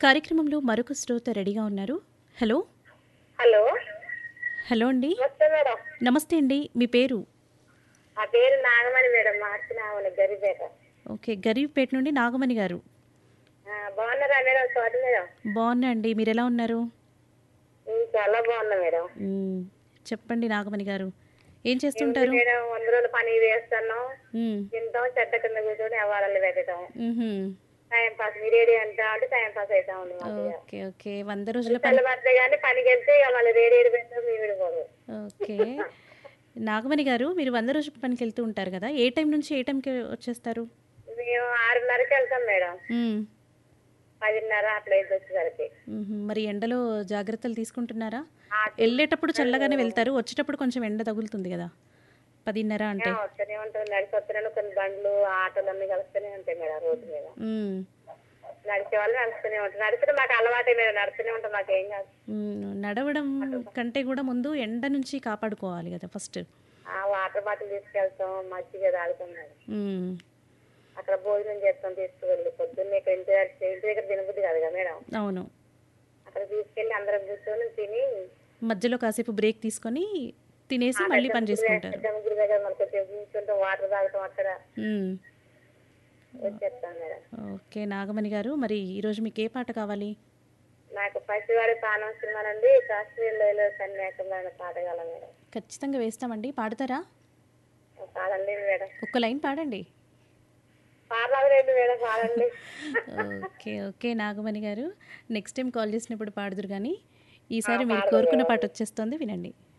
కార్యక్రమంలో మరొక శ్రోత రెడీగా ఉన్నారు హలో హలో హలో అండి నమస్తే మేడం నమస్తే అండి మీ పేరు నా పేరు నాగమణి మేడం మార్చినామని గరిపేట ఓకే గరీబ్పేట నుండి నాగమణి గారు ఆ, బాగున్నారా మేడం స్వాతి మేడం బాగున్నా అండి మీరు ఎలా ఉన్నారు నేను చాలా బాగున్నా మేడం మ్మ్. చెప్పండి నాగమణి గారు ఏం చేస్తుంటారు మేడం వంద రోజులు పని వేస్తున్నాం మ్మ్. తింటాం చెట్ట కింద కూర్చొని అవారాలు పెట్టడం మ్మ్హ్మ్. టైం పాస్ మీరేడి అంటా అంటే టైం పాస్ అవుతా ఉంది మాకు ఇక. ఓకే ఓకే వంద రోజుల పని తెల్లవారితే కానీ పనికి వెళ్తే ఇక మళ్ళీ రేడి ఏడు పెట్టాం మీ విడిపోదు ఓకే నాగమణి గారు మీరు వంద రోజుల పనికి వెళ్తూ ఉంటారు కదా ఏ టైం నుంచి ఏ టైంకి వచ్చేస్తారు మేము ఆరున్నరకి వెళ్తాం మేడం మ్మ్. పదిన్నర అట్లా అయితే వచ్చేసరికి మ్మ్హ్మ్. మరి ఎండలో జాగ్రత్తలు తీసుకుంటున్నారా ఆ, వెళ్ళేటప్పుడు చల్లగానే వెళ్తారు వచ్చేటప్పుడు కొంచెం ఎండ తగులుతుంది కదా పదిన్నర అంటే వస్తూనే ఉంటుంది నడిచి వస్తూనే కొన్ని బండ్లు ఆటోలు అన్ని కలుస్తూనే ఉంటాయి మేడం రోడ్డు మీద మ్మ్. నడిచే వాళ్ళు నడుస్తూనే ఉంటారు నడిచడం మాకు అలవాటే మీద నడుస్తూనే ఉంటాం మాకు ఏం కాదు మ్మ్. నడవడం కంటే కూడా ముందు ఎండ నుంచి కాపాడుకోవాలి కదా ఫస్ట్ ఆ వాటర్ బాటిల్ తీసుకెళ్తాం మజ్జిగ తాగుతాం మేడం మ్మ్. అక్కడ భోజనం చేస్తాం తీసుకువెళ్ళి పొద్దున్నే ఇక్కడ ఇంటి దగ్గర ఇంటి దగ్గర తినబుద్ది కాదు కదా మేడం అవును అక్కడ తీసుకెళ్ళి అందరం కూర్చొని తిని మధ్యలో కాసేపు బ్రేక్ తీసుకొని తినేసి మళ్ళీ పని చేసుకుంటారు పెద్ద ముగ్గురు దగ్గర మనకు కొంచెం కూర్చుంటాం వాటర్ తాగుతాం అక్కడ మ్మ్. వచ్చేస్తాం మేడం ఓకే నాగమణి గారు మరి ఈరోజు మీకు ఏ పాట కావాలి నాకు పసివాడి పానం సినిమానండి కాశ్మీర్లో సన్యాసమైన పాటగాల మేడం ఖచ్చితంగా వేస్తామండి పాడతారా పాడండి మేడం ఒక్క లైన్ పాడండి పాడలేదు మేడం పాడండి ఓకే ఓకే నాగమణి గారు నెక్స్ట్ టైం కాల్ చేసినప్పుడు పాడుదురు కానీ ఈసారి మీరు కోరుకున్న పాట వచ్చేస్తుంది వినండి